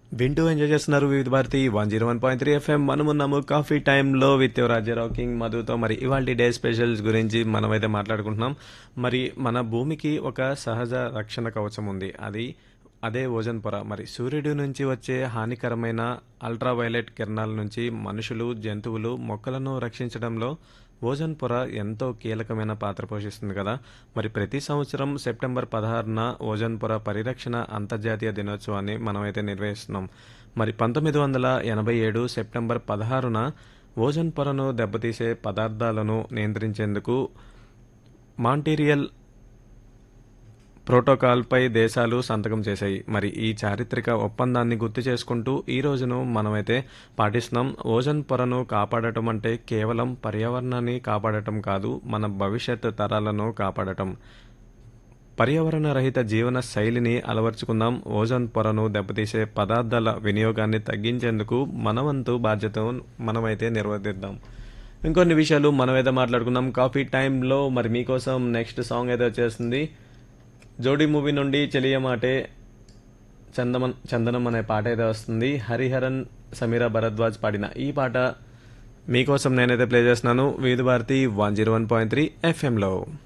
వింటూ ఎంజాయ్ చేస్తున్నారు Vividh Bharati one zero one point three FM మనమున్నాము కాఫీ టైంలో విత్ రాజ్యరావు కింగ్ మధుతో మరి ఇవాళ డే స్పెషల్స్ గురించి మనమైతే మాట్లాడుకుంటున్నాం మరి మన భూమికి ఒక సహజ రక్షణ కవచం ఉంది అది అదే ఓజన్ పొర మరి సూర్యుడి నుంచి వచ్చే హానికరమైన అల్ట్రావైలెట్ కిరణాల నుంచి మనుషులు జంతువులు మొక్కలను రక్షించడంలో ఓజన్ పొర ఎంతో కీలకమైన పాత్ర పోషిస్తుంది కదా మరి ప్రతి సంవత్సరం సెప్టెంబర్ పదహారున ఓజన్ పొర పరిరక్షణ అంతర్జాతీయ దినోత్సవాన్ని మనమైతే నిర్వహిస్తున్నాం మరి పంతొమ్మిది వందల ఎనభై ఏడు సెప్టెంబర్ పదహారున ఓజన్ పొరను దెబ్బతీసే పదార్థాలను నియంత్రించేందుకు మాంటీరియల్ ప్రోటోకాల్పై దేశాలు సంతకం చేశాయి మరి ఈ చారిత్రక ఒప్పందాన్ని గుర్తు చేసుకుంటూ ఈ రోజును మనమైతే పాటిస్తున్నాం ఓజన్ పొరను కాపాడటం అంటే కేవలం పర్యావరణాన్ని కాపాడటం కాదు మన భవిష్యత్ తరాలను కాపాడటం పర్యావరణ రహిత జీవన శైలిని అలవర్చుకుందాం ఓజోన్ పొరను దెబ్బతీసే పదార్థాల వినియోగాన్ని తగ్గించేందుకు మనవంతు బాధ్యతను మనమైతే నిర్వర్తిద్దాం ఇంకొన్ని విషయాలు మనమైతే మాట్లాడుకుందాం కాఫీ టైంలో మరి మీకోసం నెక్స్ట్ సాంగ్ అయితే వచ్చేస్తుంది జోడీ మూవీ నుండి చెలియమాటే చందమన్ చందనం అనే పాట అయితే వస్తుంది హరిహరన్ సమీరా భరద్వాజ్ పాడిన ఈ పాట మీకోసం నేనైతే ప్లే చేస్తున్నాను Vividh Bharati one zero one point three ఎఫ్ఎంలో